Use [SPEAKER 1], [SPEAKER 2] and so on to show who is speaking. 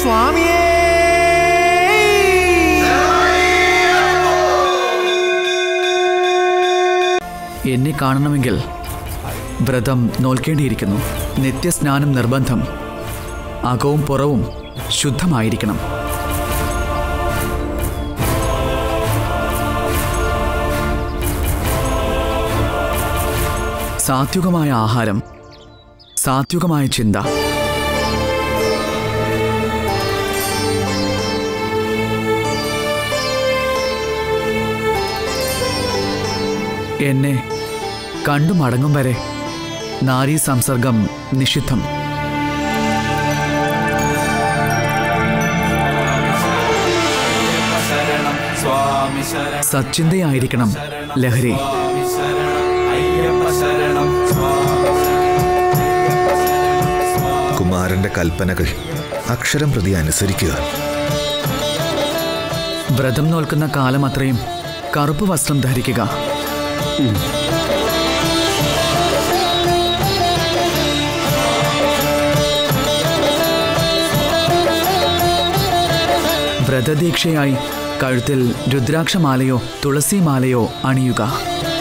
[SPEAKER 1] സ്വാമിയേ
[SPEAKER 2] എന്നെ കാണണമെങ്കിൽ വ്രതം നോൽക്കേണ്ടിയിരിക്കുന്നു നിത്യസ്നാനം നിർബന്ധം അകവും പുറവും ശുദ്ധമായിരിക്കണം സാത്വികമായ ആഹാരം സാത്വികമായ ചിന്ത എന്നെ കണ്ടു മടങ്ങും വരെ നാരീ സംസർഗം നിഷിദ്ധം
[SPEAKER 3] ശരണം സ്വാമി ശരണം
[SPEAKER 2] സച്ചിന്തയായിരിക്കണം ലഹരി
[SPEAKER 3] സ്വാമി ശരണം അയ്യപ്പ ശരണം സ്വാമി ശരണം അയ്യപ്പ ശരണം സ്വാമി
[SPEAKER 4] കുമാരന്റെ കൽപ്പനകൾ അക്ഷരം പ്രതി അനുസരിക്കുക
[SPEAKER 2] വ്രതം നോൽക്കുന്ന കാലം അത്രയും കറുപ്പ് വസ്ത്രം ധരിക്കുക വ്രതദീക്ഷയായി കഴുത്തിൽ രുദ്രാക്ഷമാലയോ തുളസിമാലയോ അണിയുക